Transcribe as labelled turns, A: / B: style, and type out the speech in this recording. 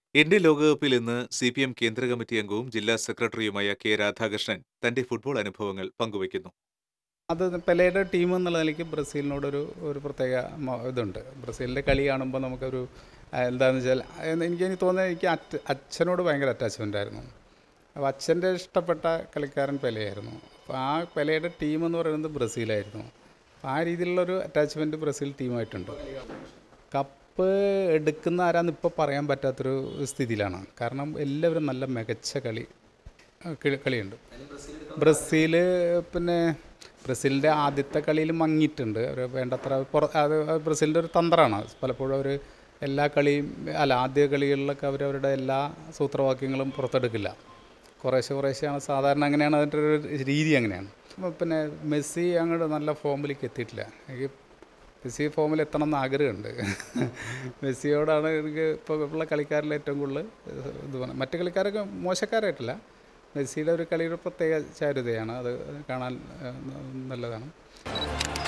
A: Indian ലോകകപ്പിൽ ഇന്ന് C P M കേന്ദ്ര കമ്മിറ്റി അംഗവും ജില്ലാ സെക്രട്ടറിയുമായ കെ രാധാകൃഷ്ണൻ തന്റെ ഫുട്ബോൾ അനുഭവങ്ങൾ പങ്കുവയ്ക്കുന്നു
B: അത് പെലെയുടെ ടീം എന്നുള്ള നിലയ്ക്ക് ബ്രസീലിനോടൊരു ഒരു പ്രത്യേക മ- ഇതുണ്ട് ബ്രസീലിൻ്റെ കളി കാണുമ്പോൾ നമുക്കൊരു ആ, എന്താണെന്ന് വെച്ചാൽ ആ, എനിക്ക് എനിക്ക് തോന്നുന്നത് എനിക്ക് അറ്റ അച്ഛനോട് ഭയങ്കര അറ്റാച്ച്മെൻ്റ് ആയിരുന്നു അപ്പോൾ അച്ഛൻ്റെ ഇഷ്ടപ്പെട്ട കളിക്കാരൻ പെലെയായിരുന്നു അപ്പോൾ ആ പെലെയുടെ ടീം എന്ന് പറയുന്നത് ബ്രസീലായിരുന്നു അപ്പോൾ ആ രീതിയിലുള്ളൊരു അറ്റാച്ച്മെൻറ്റ് ബ്രസീൽ ടീമായിട്ടുണ്ട് കപ്പ് എടുക്കുന്ന ആരാന്ന് ഇപ്പോൾ പറയാൻ പറ്റാത്തൊരു സ്ഥിതിയിലാണ് കാരണം എല്ലാവരും നല്ല മികച്ച കളി ആ, കളി- കളിയുണ്ട് ബ്രസീൽ പിന്നെ ബ്രസീലിൻ്റെ ആദ്യത്തെ കളിയിൽ മങ്ങിയിട്ടുണ്ട് അവർ വേണ്ടത്ര പുറ അത് ബ്രസീലിൻ്റെ ഒരു തന്ത്രമാണ് പലപ്പോഴും അവർ എല്ലാ കളിയും അല്ല ആദ്യ കളികളിലൊക്കെ അവർ അവരുടെ എല്ലാ സൂത്രവാക്യങ്ങളും പുറത്തെടുക്കില്ല കുറേശ്ശെ കുറേശ്ശെയാണ് സാധാരണ അങ്ങനെയാണ് അതിൻ്റെ ഒരു രീതി അങ്ങനെയാണ് അപ്പോൾ പിന്നെ മെസ്സി അങ്ങോട്ട് നല്ല ഫോമിലേക്ക് എത്തിയിട്ടില്ല എനിക്ക് മെസ്സി ഫോമിൽ എത്തണം എന്ന് ആഗ്രഹമുണ്ട് മെസ്സിയോടാണ് എനിക്ക് ഇപ്പോൾ ഉള്ള കളിക്കാരിൽ ഏറ്റവും കൂടുതൽ ഇത് വേണം മറ്റു കളിക്കാരൊക്കെ മോശക്കാരായിട്ടില്ല മെസ്സിയുടെ ഒരു കളിയുടെ പ്രത്യേക ചാരുതയാണ് അത് കാണാൻ ഏഹ്, നല്ലതാണ്